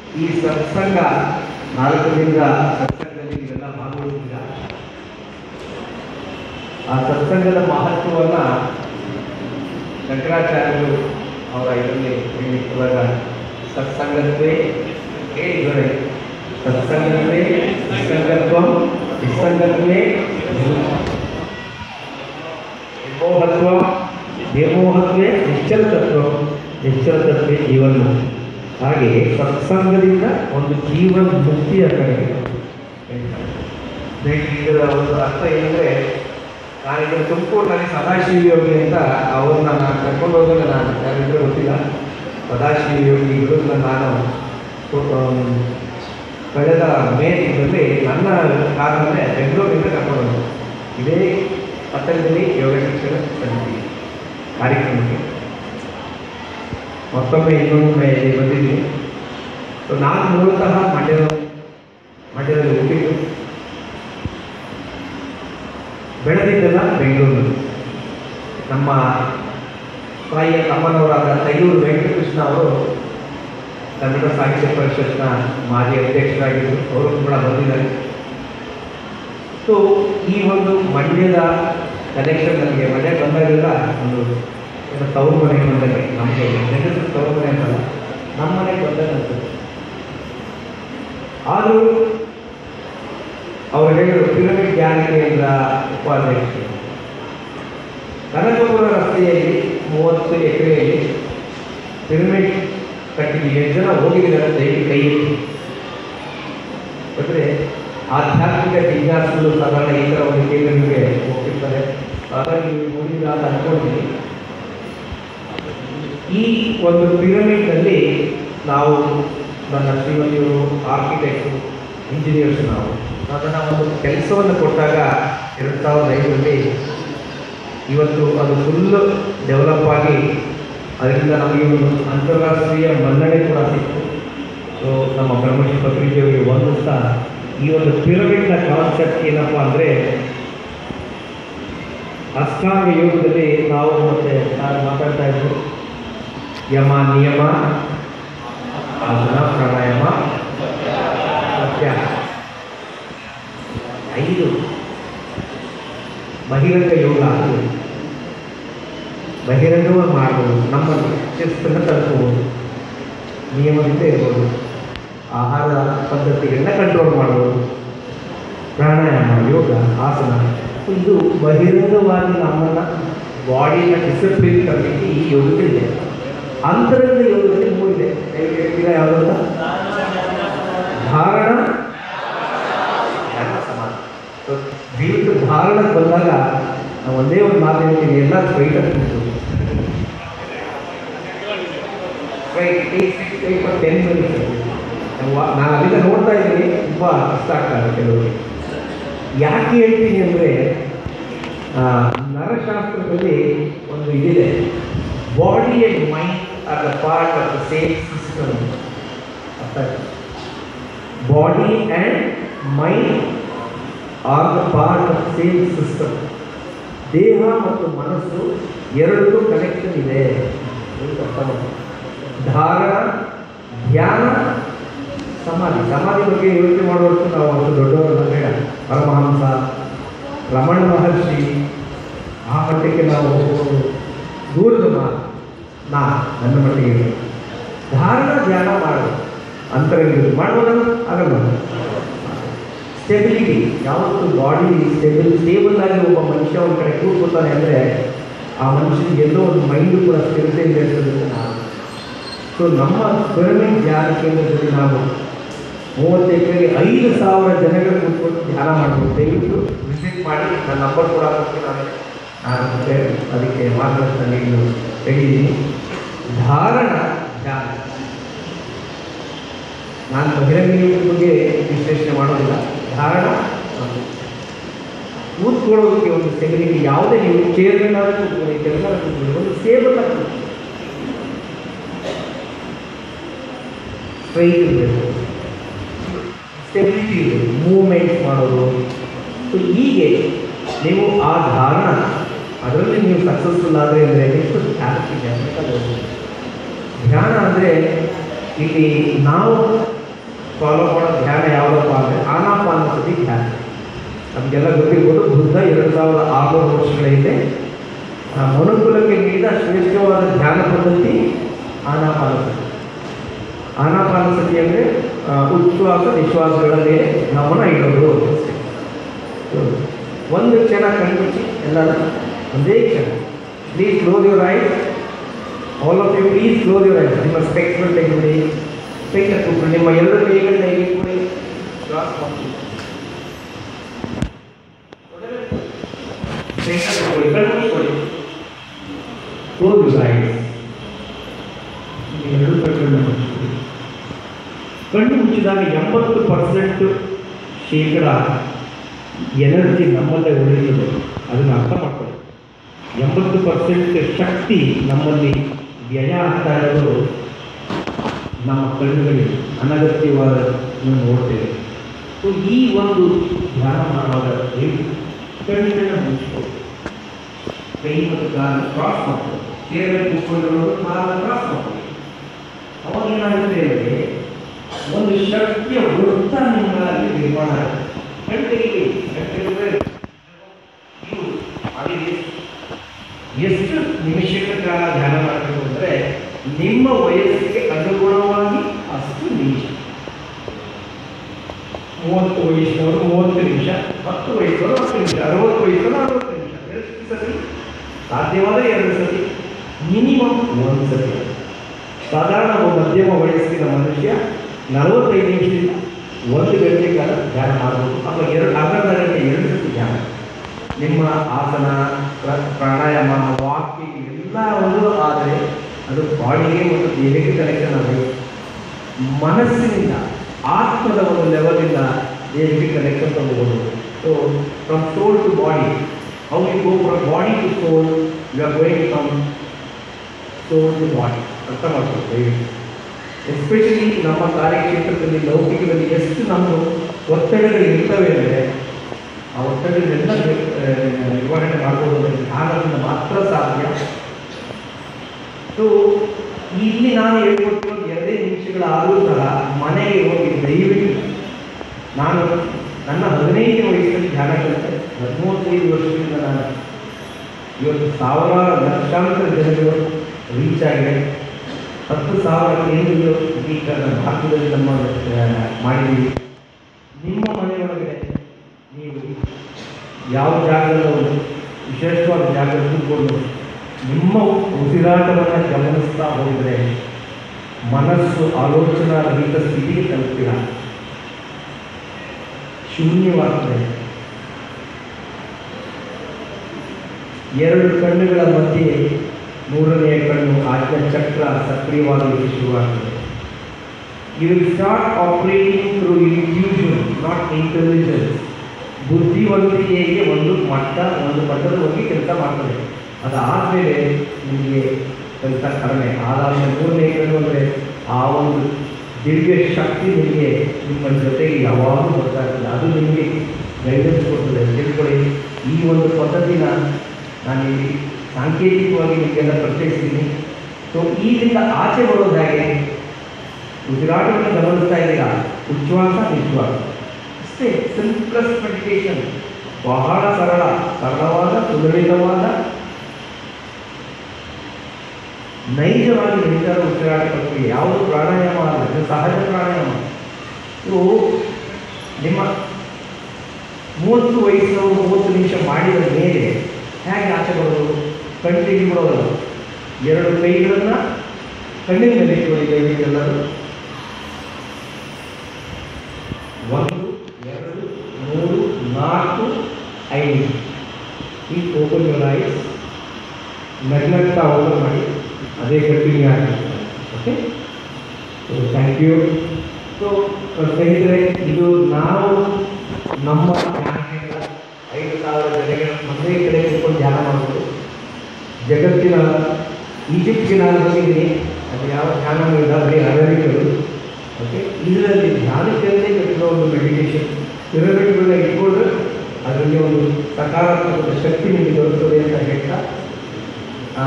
ಈ ಸತ್ಸಂಗ ನಾಲ್ಕು ದಿನದ ಸತ್ಸಂಗದಲ್ಲಿ ನೀವೆಲ್ಲ ಭಾಗವಹಿಸಿದ ಆ ಸತ್ಸಂಗದ ಮಹತ್ವವನ್ನು ಶಂಕರಾಚಾರ್ಯರು ಅವರ ಇದರಲ್ಲಿ ಹೇಳಿರುವಾಗ ಸತ್ಸಂಗತ್ವೇ ಹೇಳಿದ್ದಾರೆ ಸತ್ಸಂಗತ್ವೇ ನಿಸ್ಸಂಗತ್ವ ನಿಸ್ಸಂಗತ್ವೇ ನಿರ್ಮೋಹತ್ವ ನಿರ್ಮೋಹತ್ವೇ ನಿಶ್ಚಲ ತತ್ವ ನಿಶ್ಚಲ ತತ್ವೇ ಜೀವನ ಹಾಗೆ ಸತ್ಸಂಗದಿಂದ ಒಂದು ಜೀವನ ಮುಕ್ತಿಯ ಕಡೆಗೆ ಹೇಳ್ತಾರೆ. ಇದರ ಒಂದು ಅರ್ಥ ಏನಂದರೆ ನಾನೀಗ ತುಮಕೂರಿನಲ್ಲಿ ಸದಾಶಿವ ಯೋಗಿ ಅಂತ ಅವ್ರನ್ನ ನಾನು ಕರ್ಕೊಂಡು ಹೋದಾಗ ನಾನು ಯಾರಿದ್ರೆ ಗೊತ್ತಿಲ್ಲ ಸದಾಶಿವ ಯೋಗಿ ಇವ್ರನ್ನ ನಾನು ತು- ಆಮ್, ಕಳೆದ ಮೇ ತಿಂಗಳಲ್ಲಿ ನನ್ನ ಕಾರಣವೇ ಬೆಂಗಳೂರಿನಿಂದ ಕರ್ಕೊಂಡು ಹೋದೆ ಇದೇ ಪಟ್ಟಣದಲ್ಲಿ ಯೋಗ ಶಿಕ್ಷಣ ಸಮಿತಿ ಕಾರ್ಯಕ್ರಮಕ್ಕೆ ಮತ್ತೊಮ್ಮೆ ಇನ್ನೊಮ್ಮೆ ಇಲ್ಲಿ ಬಂದಿದ್ದೀನಿ ಸೊ ನಾನು ಮೂಲತಃ ಮಂಡ್ಯದ ಮಂಡ್ಯದಲ್ಲಿ ಹುಟ್ಟಿದ್ದು ಬೆಳೆದಿದ್ದೆಲ್ಲ ಬೆಂಗಳೂರಿನಲ್ಲಿ ನಮ್ಮ ತಾಯಿಯ ತಮ್ಮನವರಾದ ತೈಯೂರು ವೆಂಕಟಕೃಷ್ಣ ಅವರು ಕನ್ನಡ ಸಾಹಿತ್ಯ ಪರಿಷತ್ನ ಮಾಜಿ ಅಧ್ಯಕ್ಷರಾಗಿದ್ದರು ಅವರು ಕೂಡ ಬಂದಿದ್ದಾರೆ ಸೊ ಈ ಒಂದು ಮಂಡ್ಯದ ಕನೆಕ್ಷನ್ ನನಗೆ ಮಂಡ್ಯ ಬಂದಾಗೆಲ್ಲ ಒಂದು ಏನೋ ತವ್ರ ಮನೆಗೆ ಬಂದಂಗೆ ನಮಗೆ ನೆಗಸು ತವ್ರ ಮನೆ ಅಂತಲ್ಲ ನಮ್ಮ ಮನೆಗೆ ಬಂದಂಗೆ ಅನ್ಸುತ್ತೆ ಆದರೂ ಅವರು ಹೇಳಿದರು ಪಿರಮಿಡ್ ಜ್ಞಾನ ಕೇಂದ್ರ ಉಪಾಧ್ಯಕ್ಷರು ಕನಕಪುರ ರಸ್ತೆಯಲ್ಲಿ ಮೂವತ್ತು ಎಕರೆಯಲ್ಲಿ ಪಿರಮಿಡ್ ಕಟ್ಟಿದ್ದೀವಿ ಎಷ್ಟು ಜನ ಹೋಗಿದ್ದಾರೆ ದಯವಿಟ್ಟು ಕೈ ಎತ್ತಿ ಅಂದರೆ ಆಧ್ಯಾತ್ಮಿಕ ಜಿಜ್ಞಾಸುಗಳು ಸಾಧಾರಣ ಈ ಥರ ಒಂದು ಕೇಂದ್ರಗಳಿಗೆ ಹೋಗ್ತಿರ್ತಾರೆ ಹಾಗಾಗಿ ನೀವು ನೋಡಿಲ್ಲ ಅಂತ ಅನ್ಕೊಂಡಿದ್ದೀನಿ ಈ ಒಂದು ಪಿರಮಿಡ್ನಲ್ಲಿ ನಾವು ನನ್ನ ಶ್ರೀಮತಿಯವರು ಆರ್ಕಿಟೆಕ್ಟು ಇಂಜಿನಿಯರ್ಸ್ ನಾವು ಅದನ್ನು ಒಂದು ಕೆಲಸವನ್ನು ಕೊಟ್ಟಾಗ ಎರಡು ಸಾವಿರದ ಐದರಲ್ಲಿ ಇವತ್ತು ಅದು ಫುಲ್ ಡೆವಲಪ್ ಆಗಿ ಅದರಿಂದ ನಮಗೆ ಒಂದು ಅಂತಾರಾಷ್ಟ್ರೀಯ ಮನ್ನಣೆ ಕೂಡ ಸಿಕ್ತು ಸೊ ನಮ್ಮ ಬ್ರಹ್ಮಶ್ರೀ ಪತ್ರಿಕೆಯವರಿಗೆ ಒಂದು ಸಹ ಈ ಒಂದು ಪಿರಮಿಡ್ನ ಕಾನ್ಸೆಪ್ಟ್ ಏನಪ್ಪ ಅಂದರೆ ಅಷ್ಟಾಂಗ ಯೋಗದಲ್ಲಿ ನಾವು ಮತ್ತೆ ನಾನು ಮಾತಾಡ್ತಾ ಇದ್ದು ಯಮ ನಿಯಮ ಆಸನ ಪ್ರಾಣಾಯಾಮ ಪ್ರತ್ಯಾಹಾರ ಐದು ಬಹಿರಂಗ ಯೋಗ ಅದು ಬಹಿರಂಗವಾಗಿ ಮಾಡ್ಬೋದು ನಮ್ಮ ಶಿಸ್ತನ್ನು ತಲುಪಬಹುದು ನಿಯಮದಿಂದ ಇರ್ಬೋದು ಆಹಾರ ಪದ್ಧತಿಗಳನ್ನ ಕಂಟ್ರೋಲ್ ಮಾಡ್ಬೋದು ಪ್ರಾಣಾಯಾಮ ಯೋಗ ಆಸನ ಇದು ಬಹಿರಂಗವಾಗಿ ನಮ್ಮನ್ನು ಬಾಡಿನ ಡಿಸಿಪ್ಲಿನ್ ತರಲಿಕ್ಕೆ ಈ ಯೋಗಗಳಿದೆ ಅಂತರಂಗ ಯೋಗದಲ್ಲಿ ಮೂರಿದೆ ಹೇಳ್ತೀರಾ ಯಾವುದಂತ ಧಾರಣ ಧ್ಯಾನ, ಸಮಾಧಿ ಸೊ ದಯವಿಟ್ಟು ಧಾರಣಕ್ಕೆ ಬಂದಾಗ ನಾವು ಒಂದೇ ಒಂದು ಮಾತು ಹೇಳ್ತೀನಿ ಎಲ್ಲ ಸ್ಟ್ರೈಟ್ ಕೂತು ಟೆನ್ ಮಿನಿಟ್ಸ್ ನಾನು ಅಲ್ಲಿಂದ ನೋಡ್ತಾ ಇದ್ದೀನಿ ತುಂಬ ಕಷ್ಟ ಆಗ್ತದೆ ಕೆಲವರಿಗೆ ಯಾಕೆ ಹೇಳ್ತೀನಿ ಅಂದರೆ ನರಶಾಸ್ತ್ರದಲ್ಲಿ ಒಂದು ಇದಿದೆ body and mind are the part of the same system body and mind are the part of same system ದೇಹ ಮತ್ತು ಮನಸ್ಸು ಎರಡಕ್ಕೂ ಕನೆಕ್ಷನ್ ಇದೆ ಅಂತ ಅರ್ಥ ಮಾಡ್ಕೊಳ್ಳಿ. ಧಾರಣ ಧ್ಯಾನ ಸಮಾಧಿ ಸಮಾಧಿ ಬಗ್ಗೆ ಯೋಚನೆ ಮಾಡುವಷ್ಟು ನಾವು ಅಷ್ಟು ದೊಡ್ಡವರಲ್ಲ ಬೇಡ ಪರಮಹಂಸ ರಮಣ ಮಹರ್ಷಿ ಆ ಮಟ್ಟಕ್ಕೆ ನಾವು ಹೋಗೋದು ದೂರದ ಮಾತು ನಾ ನನ್ನ ಮಟ್ಟಿಗೆ ಇಲ್ಲ. ಧಾರಣ ಧ್ಯಾನ ಮಾಡೋದು ಅಂತರಂಗಿದ್ದು ಮಾಡ್ಬೋದಲ್ಲ ಆಗಲ್ಲ ಸ್ಟೆಬಿಲಿಟಿ ಯಾವತ್ತು ಬಾಡಿ ಸ್ಟೆಬಲ್ ಸ್ಟೇಬಲ್ ಆಗಿ ಒಬ್ಬ ಮನುಷ್ಯ ಒಂದು ಕಡೆ ಕೂತ್ಕೊತಾನೆ ಅಂದರೆ ಆ ಮನುಷ್ಯನಿಗೆ ಎಲ್ಲೋ ಒಂದು ಮೈಂಡು ಕೂಡ ಸ್ಥಿರತೆ ಇದೆ ಅಂತ ನಾನು ಸೊ ನಮ್ಮ ಪಿರಮಿಡ್ ಧ್ಯಾನ ಕೇಂದ್ರದಲ್ಲಿ ನಾವು ಮೂವತ್ತು ಎಕರೆಗೆ ಐದು ಸಾವಿರ ಜನಗಳು ಕೂತ್ಕೊಂಡು ಧ್ಯಾನ ಮಾಡ್ಬೋದು ದಯವಿಟ್ಟು ವಿಸಿಟ್ ಮಾಡಿ ನನ್ನ ನಂಬರ್ ಕೂಡ ಕೊಟ್ಟು ನಾನು ನಾನು ಮತ್ತೆ ಅದಕ್ಕೆ ಮಾರ್ಗದರ್ಶನ ನೀಡಲು ಹೇಳಿದ್ದೀನಿ ಧಾರಣ ಧ್ಯಾನ ನಾನು ಬಹಿರಂಗ ಯೋಗದ ಬಗ್ಗೆ ವಿಶ್ಲೇಷಣೆ ಮಾಡೋದಿಲ್ಲ ಧಾರಣ ಒಂದು. ಕೂತ್ಕೊಳ್ಳೋದಕ್ಕೆ ಒಂದು ಸ್ಟೆಬಿಲಿಟಿ ಯಾವುದೇ ನೀವು ಚೇರ್ಗಳಾದ್ರೂ ಕೂತ್ಕೊಳ್ಳಿ ಕೆಲಸ ಕೂತ್ಕೊಳ್ಳಿ ಒಂದು ಸೇಬಲ್ ಸ್ಟ್ರೈಟ್ ಇರಬೇಕು ಸ್ಟೆಬಿಲಿಟಿ ಇರಬೇಕು ಮೂವ್ಮೆಂಟ್ ಮಾಡೋದು ಸೊ ಹೀಗೆ ನೀವು ಆ ಧಾರಣ ಅದರಲ್ಲಿ ನೀವು ಸಕ್ಸಸ್ಫುಲ್ ಆದರೆ ಅಂದರೆ ನೆಕ್ಸ್ಟ್ ಧ್ಯಾನಕ್ಕೆ ಧ್ಯಾನಕ್ಕೆ ಹೋಗ್ಬೋದು. ಧ್ಯಾನ ಅಂದರೆ ಇಲ್ಲಿ ನಾವು ಫಾಲೋ ಮಾಡೋ ಧ್ಯಾನ ಯಾವುದಪ್ಪ ಅಂದರೆ ಆನಾಪಾನಸತಿ ಧ್ಯಾನ ನಮಗೆಲ್ಲ ಗೊತ್ತಿರ್ಬೋದು ಬುದ್ಧ ಎರಡು ಸಾವಿರದ ಆರುನೂರು ವರ್ಷಗಳ ಹಿಂದೆ ಆ, ಮನುಕುಲಕ್ಕೆ ನೀಡಿದ ಶ್ರೇಷ್ಠವಾದ ಧ್ಯಾನ ಪದ್ಧತಿ ಆನಾಪಾನಸತಿ ಆನಾಪಾನಸತಿ ಅಂದರೆ ಉಚ್ಛ್ವಾಸ ನಿಶ್ವಾಸಗಳ ಮೇಲೆ ಗಮನ ಇಡೋದು ಅಷ್ಟೇ. ಒಂದು ಕ್ಷಣ ಕಣ್ಮುಚ್ಚಿ ಎಲ್ಲರೂ ಒಂದೇ ಕ್ಷಣ please close your eyes all of you please close your eyes ನಿಮ್ಮ ಸ್ಪೆಕ್ಟ್ರಲ್ ತೆಗೆದುಬಿಡಿ ಸ್ಪೆಕ್ಟರ್ ಕೂತ್ಕೊಳ್ಳಿ ನಿಮ್ಮ ಎರಡು ಕೈಗಳನ್ನ ಇಟ್ಕೊಳ್ಳಿ ಕ್ರಾಸ್ ಮಾಡಿ ಸ್ಪೆಕ್ಟರ್ ಕೂತ್ಕೊಳ್ಳಿ ಕಣ್ಣು ಮುಚ್ಕೊಳ್ಳಿ ಕ್ಲೋಸ್ ಯುವರ್ ಐಸ್ ಎರಡು ಕಣ್ಣುಗಳನ್ನ ಮುಚ್ಕೊಳ್ಳಿ ಕಣ್ಣು ಮುಚ್ಚಿದಾಗ ಎಂಬತ್ತು ಪರ್ಸೆಂಟ್ ಶೇಕಡ ಎನರ್ಜಿ ನಮ್ಮಲ್ಲೇ ಉಳಿಯುತ್ತದೆ ಅದನ್ನು ಅರ್ಥ ಮಾಡ್ಕೊಳ್ಳಿ ಎಂಬತ್ತು ಪರ್ಸೆಂಟ್ ಶಕ್ತಿ ನಮ್ಮಲ್ಲಿ ವ್ಯಯ ಆಗ್ತಾ ಇರೋದು ನಮ್ಮ ಕಣ್ಣುಗಳಿಗೆ ಅನಗತ್ಯವಾದ ನೋಡ್ತೇವೆ ಸೊ ಈ ಒಂದು ಧ್ಯಾನ ಮಾಡುವಾಗ ಹೇಳಿ ಕಣ್ಣುಗಳನ್ನ ಮುಚ್ಚಿಕೊಳ್ಳಿ ಕೈ ಮತ್ತು ಕಾಲು ಕ್ರಾಸ್ ಮಾಡ್ಕೊಳ್ಳಿ ಚೇರಲ್ಲಿ ಕೂತ್ಕೊಂಡಿರೋರು ಕಾಲನ್ನು ಕ್ರಾಸ್ ಮಾಡ್ಕೊಳ್ಳಿ ಅವಾಗ ಏನಾಗುತ್ತೆ ಅಂದರೆ ಒಂದು ಶಕ್ತಿಯ ವೃತ್ತ ನಿಮ್ಮಲ್ಲಿ ನಿರ್ಮಾಣ ಆಗುತ್ತೆ ಕಣ್ಣಿಗೆ ಯಾಕೆಂದ್ರೆ ನೀವು ಅಲ್ಲಿ ಎಷ್ಟು ನಿಮಿಷಗಳ ಕಾಲ ಧ್ಯಾನ ಮಾಡಬೇಕು ಅಂದರೆ ನಿಮ್ಮ ವಯಸ್ಸಿಗೆ ಅನುಗುಣವಾಗಿ ಅಷ್ಟು ನಿಮಿಷ ಮೂವತ್ತು ವಯಸ್ಸಿನವರು ಮೂವತ್ತು ನಿಮಿಷ ಹತ್ತು ವಯಸ್ಸವರು ಹತ್ತು ನಿಮಿಷ ಅರವತ್ತು ವಯಸ್ಸವರು ಅರವತ್ತು ನಿಮಿಷ ಎರಡು ಸತಿ ಸಾಧ್ಯವಾದರೆ ಎರಡು ಸತಿ ಮಿನಿಮಮ್ ಒಂದು ಸತಿ ಸಾಧಾರಣ ಒಬ್ಬ ಮಧ್ಯಮ ವಯಸ್ಸಿನ ಮನುಷ್ಯ ನಲವತ್ತೈದು ನಿಮಿಷದಿಂದ ಒಂದು ಗಂಟೆ ಕಾಲ ಧ್ಯಾನ ಮಾಡಬಹುದು ಅಥವಾ ಎರಡು ಅರ್ಧ ಗಂಟೆ ಎರಡು ಸತಿ ಧ್ಯಾನ ನಿಮ್ಮ ಆಸನ ಪ್ರ- ಪ್ರಾಣಾಯಾಮ ವಾಕಿಂಗ್ ಎಲ್ಲ ಒಂದು ಆದರೆ ಅದು ಬಾಡಿಗೆ ಮತ್ತು ದೇಹಕ್ಕೆ ಕನೆಕ್ಷನ್ ಆಗಬೇಕು ಮನಸ್ಸಿನಿಂದ ಆತ್ಮದ ಒಂದು ಲೆವೆಲಿಂದ ದೇಹಕ್ಕೆ ಕನೆಕ್ಷನ್ ತಗೋಬಹುದು so from soul to body how you go from body to soul you are going from soul to body ಅರ್ಥ ಮಾಡ್ಕೊಳ್ಳಿ ದಯವಿಟ್ಟು ಎಸ್ಪೆಷಲಿ ನಮ್ಮ ಕಾರ್ಯಕ್ಷೇತ್ರದಲ್ಲಿ ಲೌಕಿಕದಲ್ಲಿ ಎಷ್ಟು ನಮ್ಮ ಒತ್ತಡಗಳು ಇರ್ತವೆ ಅಂದರೆ ಆ ಒತ್ತಡಗಳೆಲ್ಲ ಆ, ನಿರ್ವಹಣೆ ಮಾಡ್ಬೋದು ಅಂದರೆ ಧ್ಯಾನದಿಂದ ಮಾತ್ರ ಸಾಧ್ಯ ಸೊ ಇಲ್ಲಿ ನಾನು ಹೇಳ್ಕೊಟ್ಟಿರೋದು ಎರಡೇ ನಿಮಿಷಗಳಾದರೂ ಸಹ ಮನೆಗೆ ಹೋಗಿ ದಯವಿಟ್ಟು ನಾನು ನನ್ನ ಹದಿನೈದು ವಯಸ್ಸಲ್ಲಿ ಧ್ಯಾನ ಕಲಿತೆ ಹದಿಮೂವತ್ತೈದು ವರ್ಷದಿಂದ ನಾನು ಇವತ್ತು ಸಾವಿರಾರು ಲಕ್ಷಾಂತರ ಜನಗಳು ರೀಚ್ ಆಗಿದೆ ಹತ್ತು ಸಾವಿರ ಕೇಂದ್ರಗಳು ಈ ಕ- ಭಾರತದಲ್ಲಿ ನಮ್ಮ ಆ, ಮಾಡಿದ್ದೀವಿ ನಿಮ್ಮ ಮನೆಯೊಳಗಡೆ ನೀವು ಯಾವ ಜಾಗದಲ್ಲಿ ಒಂದು ವಿಶೇಷವಾದ ಜಾಗ ಕೂತ್ಕೊಂಡು ನಿಮ್ಮ ಉಸಿರಾಟವನ್ನು ಗಮನಿಸ್ತಾ ಹೋದರೆ ಮನಸ್ಸು ಆಲೋಚನಾ ರಹಿತ ಸ್ಥಿತಿಗೆ ತಲುಪ್ತೀರ ಶೂನ್ಯವಾಗ್ತದೆ ಎರಡು ಕಣ್ಣುಗಳ ಮಧ್ಯೆ ಮೂರನೆಯ ಕಣ್ಣು ಆಜ್ಞಾ ಚಕ್ರ ಸಕ್ರಿಯವಾಗಲಿಕ್ಕೆ ಶುರುವಾಗ್ತದೆ you will start operating through infusion not intelligence ಬುದ್ಧಿವಂತಿಕೆಗೆ ಒಂದು ಮಟ್ಟ ಒಂದು ಮಟ್ಟದ ಹೋಗಿ ಕೆಲಸ ಮಾಡ್ತದೆ ಅದಾದಮೇಲೆ ನಿಮಗೆ ಕೆಲಸ ಕಡಿಮೆ ಆದಾಗ ಮೂರನೇ ಕಣ್ಣು ಅಂದರೆ ಆ ಒಂದು ದಿವ್ಯ ಶಕ್ತಿ ನಿಮಗೆ ನಿಮ್ಮ ಜೊತೆಗೆ ಯಾವಾಗಲೂ ಬರ್ತಾ ಇರ್ತದೆ ಅದು ನಿಮಗೆ ಗೈಡೆನ್ಸ್ ಕೊಡ್ತದೆ ತಿಳ್ಕೊಳ್ಳಿ ಈ ಒಂದು ಪದ್ಧತಿನ ನಾನು ಇಲ್ಲಿ ಸಾಂಕೇತಿಕವಾಗಿ ನಿಮಗೆಲ್ಲ ಪರಿಚಯಿಸಿದ್ದೀನಿ ಸೊ ಈಗಿಂದ ಆಚೆ ಬರೋದು ಹೇಗೆ ಉಸಿರಾಟವನ್ನು ಗಮನಿಸ್ತಾ ಇದ್ದೀರಾ ಉಚ್ಛ್ವಾಸ ನಿಶ್ವಾಸ ಅಷ್ಟೇ ಸಿಂಪ್ಲೆಸ್ಟ್ ಮೆಡಿಟೇಷನ್ ಬಹಳ ಸರಳ ಸರಳವಾದ ಸುಲಲಿತವಾದ ನೈಜವಾಗಿ ನಿಂತರ ಉಸಿರಾಟ ಪ್ರಕ್ರಿಯೆ ಯಾವುದು ಪ್ರಾಣಾಯಾಮ ಅಲ್ಲ ಇದು ಸಹಜ ಪ್ರಾಣಾಯಾಮ ಇದು ನಿಮ್ಮ ಮೂವತ್ತು ವಯಸ್ಸಿನವರು ಮೂವತ್ತು ನಿಮಿಷ ಮಾಡಿದ ಮೇಲೆ ಹೇಗೆ ಆಚೆ ಬರೋದು ಕಣ್ಣು ತೆಗಿಬಿಡೋದಲ್ಲ ಎರಡು ಕೈಗಳನ್ನು ಕಣ್ಣಿನ ಮೇಲೆ ಇಟ್ಕೊಳ್ಳಿ ದಯವಿಟ್ಟು ಎಲ್ಲರೂ ಒಂದು ಎರಡು ಮೂರು ನಾಲ್ಕು ಐದು ಈ ಓಪನ್ ಯುವರ್ ಐಸ್ ನಗ್ನಗ್ತಾ ಓಪನ್ ಮಾಡಿ ಅದೇ ಕಂಟಿನ್ಯೂ ಆಗಿರ್ತಾರೆ okay so thank you so ಸ್ನೇಹಿತರೆ ಇದು ನಾವು ನಮ್ಮ ಧ್ಯಾನದಿಂದ ಐದು ಸಾವಿರ ಜನಗಳ ಒಂದೇ ಕಡೆ ಕೂತ್ಕೊಂಡು ಧ್ಯಾನ ಮಾಡೋದು ಜಗತ್ತಿನ ಈಜಿಪ್ಟ್ಗೆ ನಾನು ಹೋಗಿದ್ದೀನಿ ಅದು ಯಾವ ಧ್ಯಾನ ಇಲ್ಲ ಬರೀ ಅಮೆರಿಕರು ಓಕೆ ಇದರಲ್ಲಿ ಧ್ಯಾನಕ್ಕಂದೇ ಕಟ್ಟಿರೋ ಒಂದು ಮೆಡಿಟೇಷನ್ ಪಿರಮಿಡ್ಗಳನ್ನ ಇಟ್ಕೊಂಡ್ರೆ ಅದರಲ್ಲಿ ಒಂದು ಸಕಾರಾತ್ಮಕ ಶಕ್ತಿ ನಿಮಗೆ ದೊರಕುತ್ತದೆ ಅಂತ ಹೇಳ್ತಾ ಆ,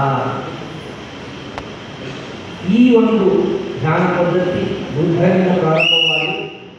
ಈ ಒಂದು ಧ್ಯಾನ ಪದ್ಧತಿ ಬುದ್ಧನಿಂದ ಪ್ರಾರಂಭವಾಗಿ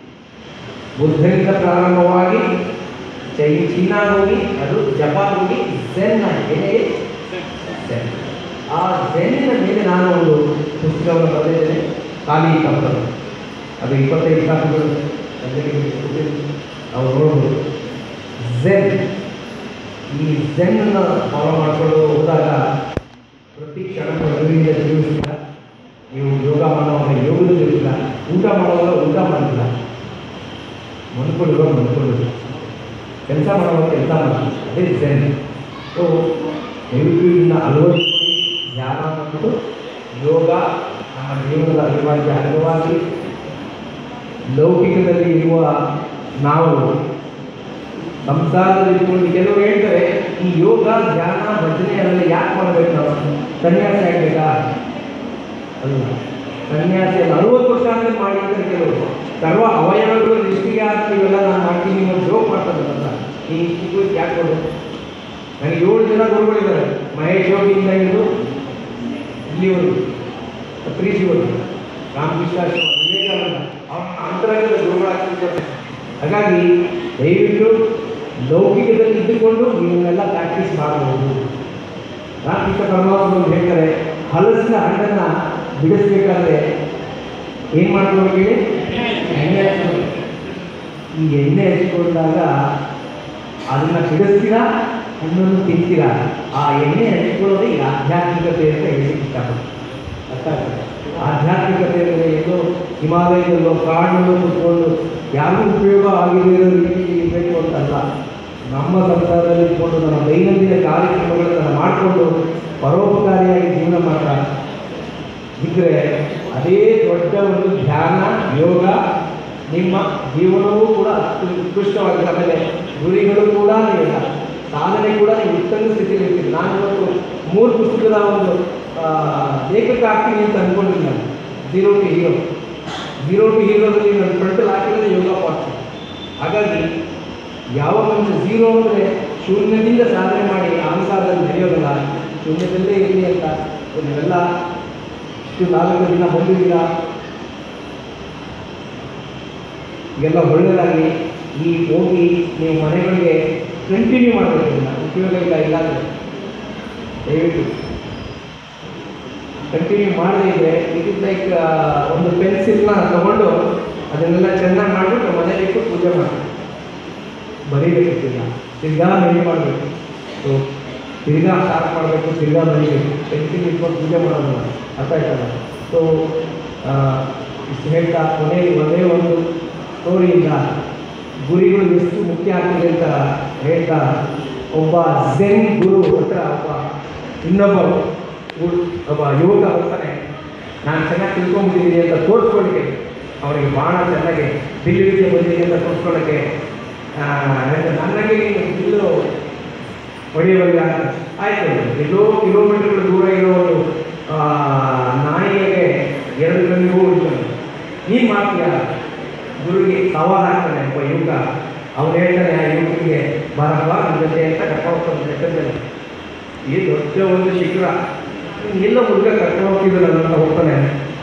ಬುದ್ಧನಿಂದ ಪ್ರಾರಂಭವಾಗಿ ಚೈ ಚೀನಾ ಹೋಗಿ ಅದು ಜಪಾನ್ ಹೋಗಿ ಝೆನ್ ಆಗಿ ಝೆನ್ ಆ ಝೆನ್ನಿನ ಮೇಲೆ ನಾನು ಒಂದು ಪುಸ್ತಕವನ್ನು ಬರೆದಿದ್ದೇನೆ ಖಾಲಿ ಕಪ್ಪಲು ಅದು ಇಪ್ಪತ್ತೈದು ಕಾಪಿಗಳು ಎಲ್ಲರಿಗೂ ಗೊತ್ತಿದೆ. ನಾವು ನೋಡ್ಬೋದು ಝೆನ್ ಈ ಝೆನ್ನನ್ನು ಫಾಲೋ ಮಾಡಿಕೊಂಡು ಹೋದಾಗ ಪ್ರತಿ ಕ್ಷಣಕ್ಕೂ ಅರಿವಿಂದ ಜೀವಿಸಿಲ್ಲ ನೀವು ಯೋಗ ಮಾಡೋವಾಗ ಯೋಗದಲ್ಲಿಲ್ಲ ಊಟ ಮಾಡುವಾಗ ಊಟ ಮಾಡಿಲ್ಲ ಮನ್ಕೊಳ್ಳುವ ಮನ್ಕೊಳ್ಳುವ ಕೆಲಸ ಮಾಡುವಾಗ ಕೆಲಸ ಮಾಡಿ ಅದೇ ಝೆನ್ ಸೊ ದಯವಿಟ್ಟು ಇದನ್ನ ಅಳವಡಿಸಿ ಧ್ಯಾನ ಮತ್ತು ಯೋಗ ನಮ್ಮ ಜೀವನದ ಅವಿಭಾಜ್ಯ ಅಂಗವಾಗಿ ಲೌಕಿಕದಲ್ಲಿ ಇರುವ ನಾವು ಸಂಸಾರದಲ್ಲಿ ಇಟ್ಕೊಂಡು ಕೆಲವರು ಹೇಳ್ತಾರೆ ಈ ಯೋಗ ಧ್ಯಾನ ಭಜನೆ ಅವೆಲ್ಲ ಯಾಕೆ ಮಾಡ್ಬೇಕು ನಾವು ಸನ್ಯಾಸಿ ಆಗ್ಬೇಕಾ ಅಲ್ಲ ಸನ್ಯಾಸಿ ಅಲ್ಲ ಅರುವತ್ತು ವರ್ಷ ಆದ್ಮೇಲೆ ಮಾಡಿ ಅಂತಾರೆ ಕೆಲವರು ಸರ್ವ ಅವಯವಗಳು ದೃಷ್ಟಿಗೆ ಆಗ್ತೀವೆಲ್ಲ ನಾನು ಮಾಡ್ತೀನಿ ನೀವು ಜೋಕ್ ಮಾಡ್ತಾರಲ್ಲ ಈ ಇಷ್ಟು ಯಾಕೆ ಕೊಡೋದು ನನಗೆ ಏಳು ಜನ ಗುರುಗಳಿದ್ದಾರೆ ಮಹೇಶ್ ಯೋಗಿಯಿಂದ ಹಿಡಿದು ಇಲ್ಲಿವರೆಗೂ ಪ್ರೀತಿವರೆಗೂ ರಾಮಕೃಷ್ಣ ಆಶ್ರಮ, ವಿವೇಕಾನಂದ ಅವ್ರ ಅಂತರಂಗದ ಗುರುಗಳಾಗ್ತಿದ್ದಾರೆ ಹಾಗಾಗಿ ದಯವಿಟ್ಟು ಲೌಕಿಕದಲ್ಲಿ ಇದ್ದುಕೊಂಡು ಇವನ್ನೆಲ್ಲ ಪ್ರಾಕ್ಟೀಸ್ ಮಾಡಬಹುದು ರಾಮಕೃಷ್ಣ ಪರಮಾತ್ಮ ಹೇಳ್ತಾರೆ ಹಲಸಿನ ಹಣ್ಣನ್ನು ಬಿಡಿಸ್ಬೇಕಾದ್ರೆ ಏನು ಮಾಡ್ಬೇಕು ಹೇಳಿ ಎಣ್ಣೆ ಹಚ್ಬೇಕು ಈ ಎಣ್ಣೆ ಹಚ್ಕೊಂಡಾಗ ಅದನ್ನು ಬಿಡಿಸ್ತೀರಾ ಹಣ್ಣನ್ನು ತಿಂತೀರಾ ಆ ಎಣ್ಣೆ ಹಚ್ಕೊಳ್ಳೋದೇ ಈ ಆಧ್ಯಾತ್ಮಿಕತೆ ಅಂತ ಹೇಳಿ ಇಷ್ಟಪಡ್ತೀನಿ ಅರ್ಥ ಆಗ್ತದೆ ಆಧ್ಯಾತ್ಮಿಕತೆ ಅಂದರೆ ಏನು ಹಿಮಾಲಯದಲ್ಲೋ ಕಾಡಿನಲ್ಲೋ ಕುತ್ಕೊಂಡು ಯಾರಿಗೂ ಉಪಯೋಗ ಆಗದೇ ಇರೋ ರೀತಿಯಲ್ಲಿ ಇರಬೇಕು ಅಂತಲ್ಲ ನಮ್ಮ ಸಂಸಾರದಲ್ಲಿ ಇಟ್ಕೊಂಡು ನಮ್ಮ ದೈನಂದಿನ ಕಾರ್ಯಕ್ರಮಗಳನ್ನು ಮಾಡಿಕೊಂಡು ಪರೋಪಕಾರಿಯಾಗಿ ಜೀವನ ಮಾತ್ರ ಇದ್ದರೆ ಅದೇ ದೊಡ್ಡ ಒಂದು ಧ್ಯಾನ ಯೋಗ ನಿಮ್ಮ ಜೀವನವೂ ಕೂಡ ಅಷ್ಟು ಉತ್ಕೃಷ್ಟವಾಗಿದೆ ಆಮೇಲೆ ಗುರಿಗಳು ಕೂಡ ಇಲ್ಲ ಸಾಧನೆ ಕೂಡ ನೀವು ಉತ್ತಮ ಸ್ಥಿತಿಯಲ್ಲಿ ಇರ್ತೀರಿ ನಾನು ಇವತ್ತು ಮೂರು ಪುಸ್ತಕದ ಒಂದು ಆ, ಲೇಖಕ ಆಗ್ತೀನಿ ಅಂತ ಅಂದ್ಕೊಂಡಿದ್ದೀನಿ ನಾನು zero to hero zero to ಹೀರೋದಲ್ಲಿ ನನ್ನ ಫ್ರಂಟಲ್ಲಿ ಹಾಕಿರೋದೇ ಯೋಗ ಪಾಠ ಹಾಗಾಗಿ ಯಾವ ಮನುಷ್ಯ ಝೀರೋ ಅಂದರೆ ಶೂನ್ಯದಿಂದ ಸಾಧನೆ ಮಾಡಿ ಅನುಸಾರದಲ್ಲಿ ನಡೆಯೋದಲ್ಲ ಶೂನ್ಯದಲ್ಲೇ ಇರಲಿ ಅಂತ ನೀವೆಲ್ಲ ಇಷ್ಟು ನಾಲ್ಕು ದಿನ ಬಂದಿದ್ದೀರಾ ಈಗೆಲ್ಲ ಒಳ್ಳೆಯದಾಗಲಿ ಈ ಹೋಗಿ ನೀವು ಮನೆಗಳಿಗೆ ಕಂಟಿನ್ಯೂ ಮಾಡಬೇಕು ಇದನ್ನ ಉಪಯೋಗ ಇಲ್ಲ ಇಲ್ಲಾಂದರೆ ದಯವಿಟ್ಟು ಕಂಟಿನ್ಯೂ ಮಾಡದೇ ಇದ್ರೆ ಇಟ್ ಇಸ್ ಲೈಕ್ ಒಂದು ಪೆನ್ಸಿಲ್ನ ತಗೊಂಡು ಅದನ್ನೆಲ್ಲ ಚೆನ್ನಾಗಿ ಮಾಡಿಬಿಟ್ಟು ಮನೇಲಿ ಇಟ್ಟು ಪೂಜೆ ಮಾಡಿ ಬರೀಬೇಕು ತಿರ್ಗಾ ತಿರ್ಗಾ ರೆಡಿ ಮಾಡಬೇಕು ಸೊ ತಿರ್ಗಾ ಸ್ಟಾರ್ಟ್ ಮಾಡಬೇಕು ತಿರ್ಗಾ ಬರೀಬೇಕು ಪೆನ್ಸಿಲ್ ಇಟ್ಕೊಂಡು ಪೂಜೆ ಮಾಡೋದಲ್ಲ ಅರ್ಥ ಆಯ್ತಲ್ಲ ಸೊ ಇಷ್ಟು ಹೇಳ್ತಾ ಕೊನೆಯಲ್ಲಿ ಒಂದೇ ಒಂದು ಸ್ಟೋರಿಯಿಂದ ಗುರಿಗಳು ಎಷ್ಟು ಮುಖ್ಯ ಆಗ್ತದೆ ಅಂತ ಹೇಳ್ತಾ ಒಬ್ಬ ಝೆನ್ ಗುರು ಹತ್ರ ಒಬ್ಬ ಇನ್ನೊಬ್ಬ ಗುರು- ಒಬ್ಬ ಯುವಕ ಹೋಗ್ತಾನೆ ನಾನು ಚೆನ್ನಾಗಿ ತಿಳ್ಕೊಂಬಿಟ್ಟಿದ್ದೀನಿ ಅಂತ ತೋರಿಸ್ಕೊಳ್ಳಿಕ್ಕೆ ಅವನಿಗೆ ಭಾಳ ಚೆನ್ನಾಗಿ ಬಿಲ್ಲು ವಿದ್ಯೆ ಬಂದಿದೆ ಅಂತ ತೋರಿಸ್ಕೊಳ್ಳೋಕ್ಕೆ ಆ, ಹೇಳ್ತಾನೆ, ನನಗೆ ನೀನು ಬಿಲ್ಲು ಹೊಡೆಯುವಾಗ ಆಯಿತು ಎಲ್ಲೋ ಕಿಲೋಮೀಟರ್ಗಳು ದೂರ ಇರೋ ಒಂದು ಆ, ನಾಯಿಗೆ ಎರಡು ಕಣ್ಣಿಗೂ ಉಳಿತಾನೆ ನೀನು ಮಾಡ್ತೀಯ ಗುರುಗೆ ಸವಾಲು ಹಾಕ್ತಾನೆ ಒಬ್ಬ ಯುವಕ ಅವನು ಹೇಳ್ತಾನೆ ಆ ಯುವಕನಿಗೆ ಬರಪ್ಪ ನಿನ್ನ ಜೊತೆ ಅಂತ ಕರ್ಕೊಂಡು ಹೋಗ್ತಾನೆ ಬೆಟ್ಟದಲ್ಲಿ ಈ ದೊಡ್ಡ ಒಂದು ಶಿಖರ ಎಲ್ಲ ಹುಡುಗ ಕರ್ಕೊಂಡು ಹೋಗ್ತಿದ್ದಲ್ಲ ಅಂತ ಹೋಗ್ತಾನೆ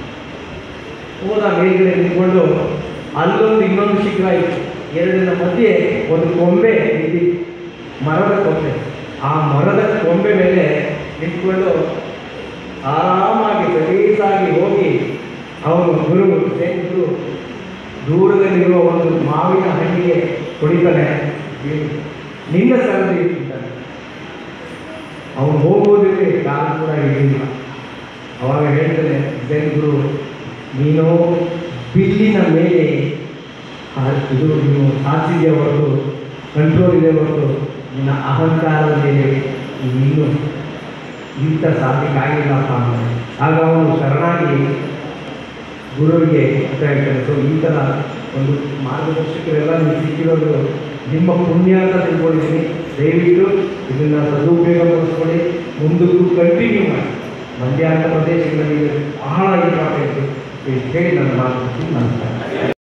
ಹೋದ ಮೇಲ್ಗಡೆ ನಿಂತ್ಕೊಂಡು ಅಲ್ಲೊಂದು ಇನ್ನೊಂದು ಶಿಖರ ಇತ್ತು ಎರಡಿನ ಮಧ್ಯೆ ಒಂದು ಕೊಂಬೆ ಇದ್ದಿ ಮರದ ಕೊಂಬೆ ಆ ಮರದ ಕೊಂಬೆ ಮೇಲೆ ನಿಂತ್ಕೊಂಡು ಆರಾಮಾಗಿ ಸಲೀಸಾಗಿ ಹೋಗಿ ಅವನು ಗುರು ಸೇನ್ ಗುರು ದೂರದಲ್ಲಿರುವ ಒಂದು ಮಾವಿನ ಹಣ್ಣಿಗೆ ಹೊಡಿತಾನೆ ನಿನ್ನ ಸ್ಥಳದಲ್ಲಿ ಇಟ್ಟಿದ್ದಾನೆ ಅವನು ಹೋಗೋದಿದ್ರೆ ಕಾಲು ಕೂಡ ಹಿಡಿಯಿಲ್ಲ ಅವಾಗ ಹೇಳ್ತಾನೆ ಜೈನ್ ಗುರು ನೀನು ಬಿಲ್ಲಿನ ಮೇಲೆ ಆ ಇದು ನೀವು ಸಾಧಿಸಿದೆ ಹೊರತು ಕಂಟ್ರೋಲ್ ಇದೆ ಹೊರತು ನಿನ್ನ ಅಹಂಕಾರದ ಮೇಲೆ ನೀನು ಇಂಥ ಸಾಧ್ಯಕ್ಕಾಗಿಲ್ಲಪ್ಪ ಅಂತ ಆಗ ಅವನು ಶರಣಾಗಿ ಗುರುವಿಗೆ ಅಂತ ಹೇಳ್ತಾನೆ ಸೊ ಈ ಥರ ಒಂದು ಮಾರ್ಗದರ್ಶಕರೆಲ್ಲ ನೀವು ಸಿಕ್ಕಿರೋದು ನಿಮ್ಮ ಪುಣ್ಯ ಅಂತ ತಿಳ್ಕೊಂಡಿದ್ದೀನಿ ದಯವಿಟ್ಟು ಇದನ್ನು ಸದುಪಯೋಗ ಪಡಿಸ್ಕೊಳ್ಳಿ ಮುಂದಕ್ಕೂ ಕಂಟಿನ್ಯೂ ಮಾಡಿ ಮಂಡ್ಯ ಅಂತ ಪ್ರದೇಶಗಳಲ್ಲಿ ಬಹಳ ಇಂಪಾರ್ಟೆಂಟು ಹೇಳಿ ನನ್ನ ಮಾತು ನಮಸ್ಕಾರ